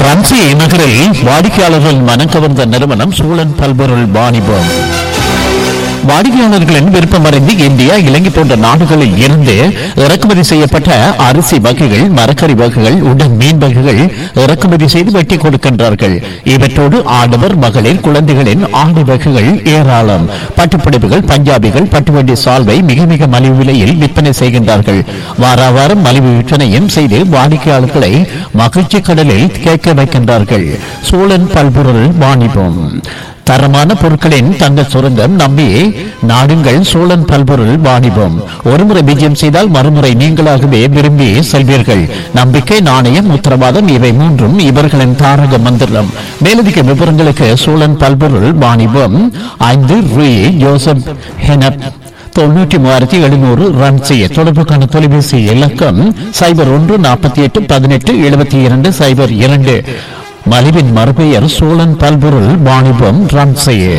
ரன்சி நகரில் வாடிக்கையாளர்கள் மனம் கவர்ந்த நிறுவனம் சூழன் பல்பொருள் வாணிபம் வாடிக்கையாளர்களின் விருப்பமறிந்து இந்தியா இலங்கை போன்ற நாடுகளில் இருந்து இறக்குமதி செய்யப்பட்ட அரிசி வகைகள் மரக்கறி வகைகள் உடன் மீன் வகைகள் இறக்குமதி செய்து வெட்டி கொடுக்கின்றார்கள் இவற்றோடு ஆடவர் மகளிர் குழந்தைகளின் ஆடை வகைகள் ஏராளம் பட்டுப்புடவைகள் பஞ்சாபிகள் பட்டுவண்டி சால்வை மிக மிக மலிவு விலையில் விற்பனை செய்கின்றார்கள் வார வாரம் மலிவு விற்பனையும் செய்து வாடிக்கையாளர்களை மகிழ்ச்சி கடலில் கேட்க வைக்கின்றார்கள் சோழன் பல்பொருள் வாணிபம் தரமான பொருட்களின் தங்க சுரங்கம் நம்பி நாடுங்கள் சோழன் பல்பொருள் வாணிபம் ஒருமுறை விஜயம் செய்தால் மறுமுறை நீங்களாகவே விரும்பி செல்வீர்கள் நம்பிக்கை நாணயம் உத்தரவாதம் இவை மூன்றும் இவர்களின் தாரக மந்திரம் மேலதிக விவரங்களுக்கு சோழன் பல்பொருள் வாணிபம் ஐந்து ரூ ஜோசப் ஹெனப் தொண்ணூற்றி மூவாயிரத்தி எழுநூறு ரன் செய்ய தொடர்புக்கான தொலைபேசி இலக்கம் சைபர் ஒன்று நாற்பத்தி எட்டு பதினெட்டு எழுபத்தி இரண்டு சைபர் இரண்டு மலிவின் மறுபெயர் சோழன் பல்பொருள் வாணிபம் ரன் செய்ய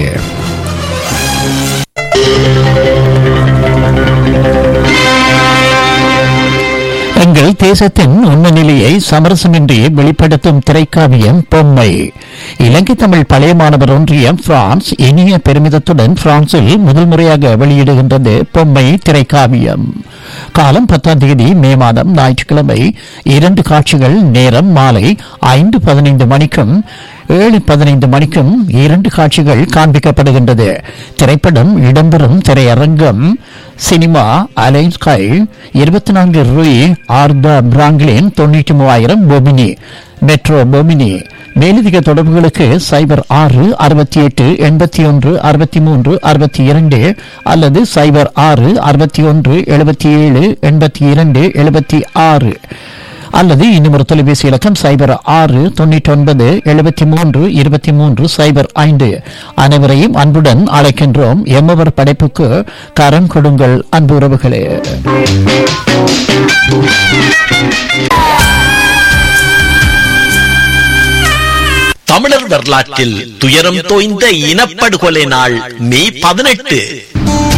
எங்கள் தேசத்தின் உண்மை நிலையை சமரசமின்றி வெளிப்படுத்தும் திரைக்காவியம் பொம்மை இலங்கை தமிழ் பழைய மாணவர் ஒன்றியம் பிரான்ஸ் இனிய பெருமிதத்துடன் பிரான்சில் முதல் முறையாக வெளியிடுகின்றது பொம்மை திரைக்காவியம் காலம் பத்தாம் தேதி மே மாதம் ஞாயிற்றுக்கிழமை இரண்டு காட்சிகள் நேரம் மாலை ஐந்து பதினைந்து மணிக்கும் ஏழு பதினைந்து மணிக்கும் இரண்டு காட்சிகள் காண்பிக்கப்படுகின்றது திரைப்படம் இடம்பெறும் திரையரங்கம் சினிமா அலைன்ஸ்கை இருபத்தி நான்கு ரூய் ஆர்தா பிராங்க்லின் தொண்ணூற்றி மூவாயிரம் பொமினி மெட்ரோ பொமினி மேலதிக தொடர்புகளுக்கு சைபர் ஆறு அறுபத்தி எட்டு எண்பத்தி ஒன்று அறுபத்தி மூன்று அறுபத்தி இரண்டு அல்லது சைபர் ஆறு அறுபத்தி ஒன்று எழுபத்தி ஏழு எண்பத்தி இரண்டு எழுபத்தி ஆறு அல்லது இன்னும் ஒரு தொலைபேசி இலக்கம் சைபர் ஆறு தொண்ணூற்றி ஒன்பது எழுபத்தி மூன்று இருபத்தி மூன்று சைபர் ஐந்து அனைவரையும் அன்புடன் அழைக்கின்றோம் எம்மவர் படைப்புக்கு கரம் கொடுங்கள் அன்பு உறவுகளே தமிழர் வரலாற்றில் துயரம் தோய்ந்த இனப்படுகொலை நாள் மே பதினெட்டு